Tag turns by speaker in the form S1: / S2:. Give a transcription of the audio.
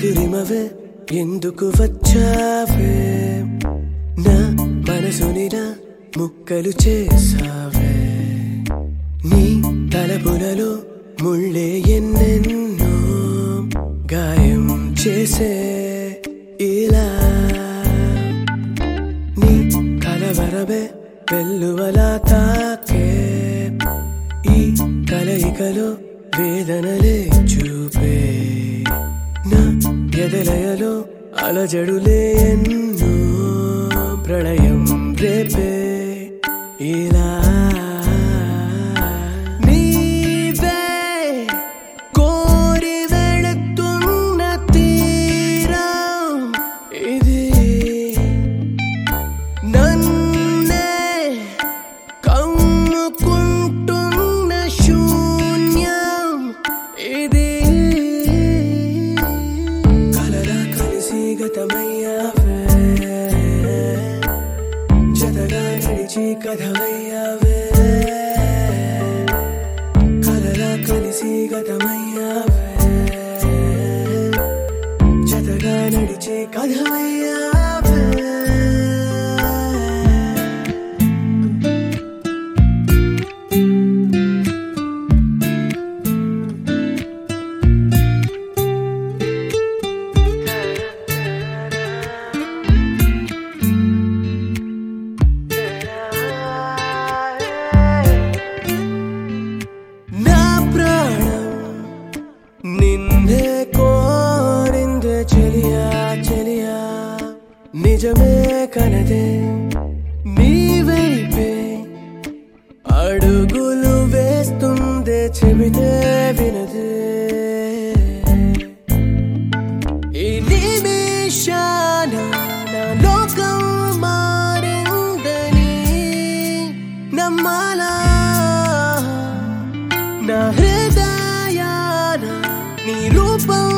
S1: మధురిమవే ఎందుకు వచ్చావే నా మనసుని నా ముక్కలు చేసావే నీ తలపులలో ముళ్ళే ఎన్నెన్నో గాయం చేసే ఇలా నీ కలవరమే వెల్లువలా తాకే ఈ కలయికలో వేదనలే చూపే నా ఎదలయలో అలజడులే ఎన్నో ప్రళయం రేపే ఇలా నీవే కోరి వెళుతున్న తీరం ఇది నన్నే కమ్ముకుంటున్న శూన్యం ఇది కలరా కలిసి గతమయ్యావే జతగా నడిచి కథమయ్యావే కలరా కలిసి గతమయ్యావే జతగా నడిచి కథమయ్యావే నా ప్రాణం నిన్నే కోరిందే చెలియా చెలియా నిజమే కనదే నీ వైపే అడుగులు వేస్తుందే చెబితే వినదే ఈ నిమిషాన నా లోకం మారిందని నమ్మాలా నా హృదయాన నీ రూపం